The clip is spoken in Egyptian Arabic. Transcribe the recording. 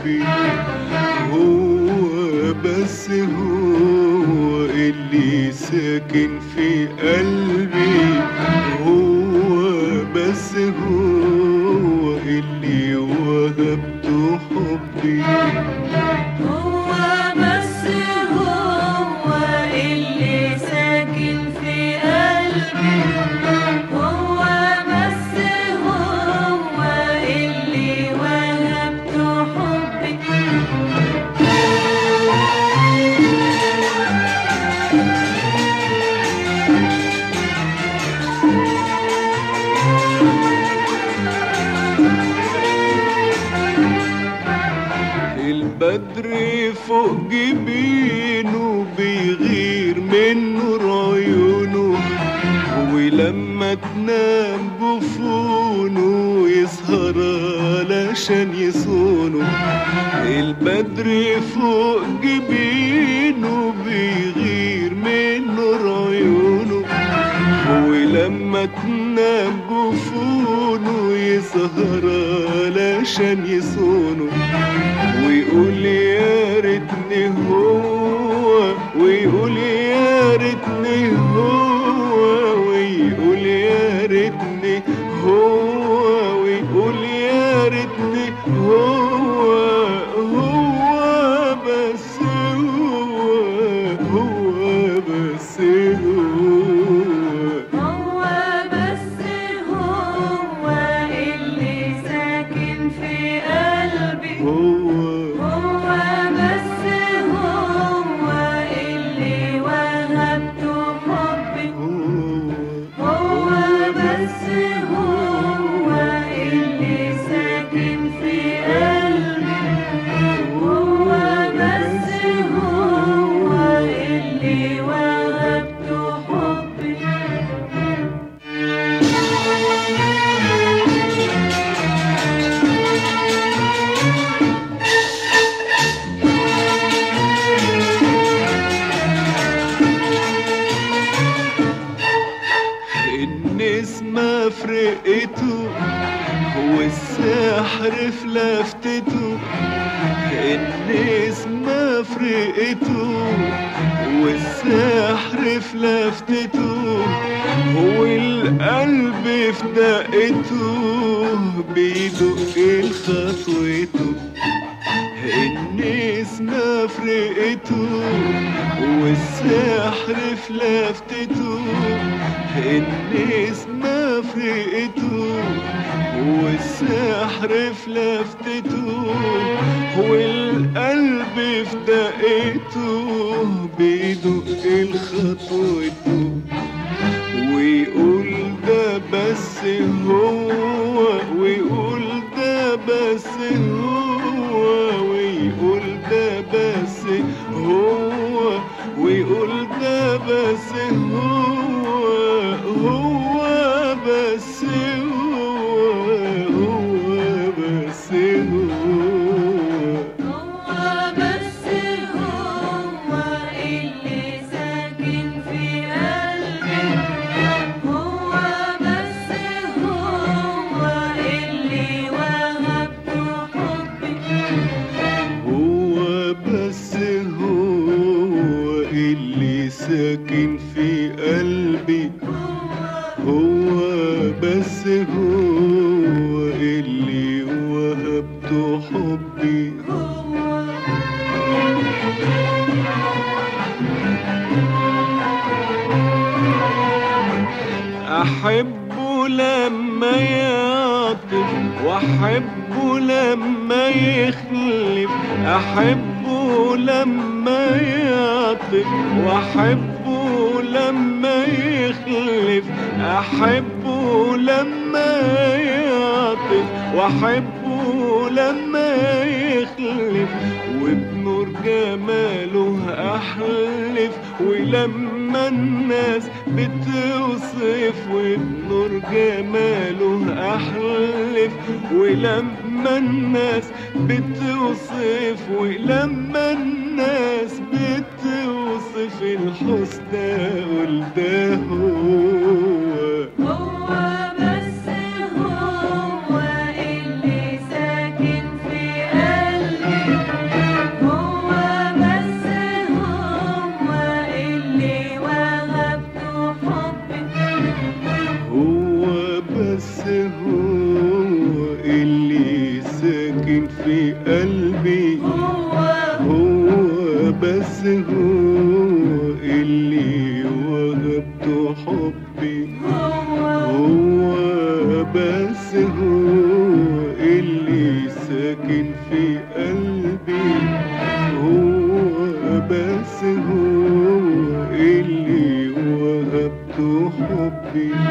حبي هو بس هو اللي ساكن في قلبي هو بس هو اللي وهبته حبي هو بس هو اللي ساكن في قلبي هو بس هو اللي وهبته حبي البدر فوق جبينه بيغير من نور عيونه ولما تنام جفونه يسهر علشان يصونه البدر فوق جبينه بيغير من نور عيونه ولما تنام جفونه يسهر علشان يصونه ويقول يا ريتني هو ويقول يا ريتني هو ويقول يا ريتني هو ويقول يا ريتني هو هو بس هو هو بس هو هو بس هو اللي ساكن في قلبي هو هو بس هو اللي وهبته حبي هو بس هو اللي ساكن في قلبي هو بس هو اللي وهبته حبي النسمة فرقته والسحر في لفتته النسمة فرقته والسحر في لفتته والقلب في دقته بيدق لخطوته النسمة فرقته والسحر في لفتته النسمة فرقته والسحر في لفتته والقلب في دقته بيدق لخطوته ويقول ده بس هو ويقول ده بس هو ويقول ده بس هو ويقول ده بس هو هو بس هو هو بس هو هو بس هو اللي ساكن في قلبي هو بس هو اللي وهبته حبي هو بس هو اللي ساكن في قلبي هو بس هو اللي وهبته حبي أحبه لما يعطف وأحبه لما يخلف أحبه لما يعطف وأحبه لما يخلف أحبه لما يعطف وأحبه لما يخلف وبنور جماله أحلف ولما الناس بتوصف وبنور جماله أحلف ولما الناس بتوصف ولما الناس بتوصف الحسن أقول ده هو هو بس هو اللي ساكن في قلبي بس هو اللي ساكن في قلبي هو هو بس هو اللي وهبته حبي هو هو بس هو اللي ساكن في قلبي هو بس هو اللي وهبته حبي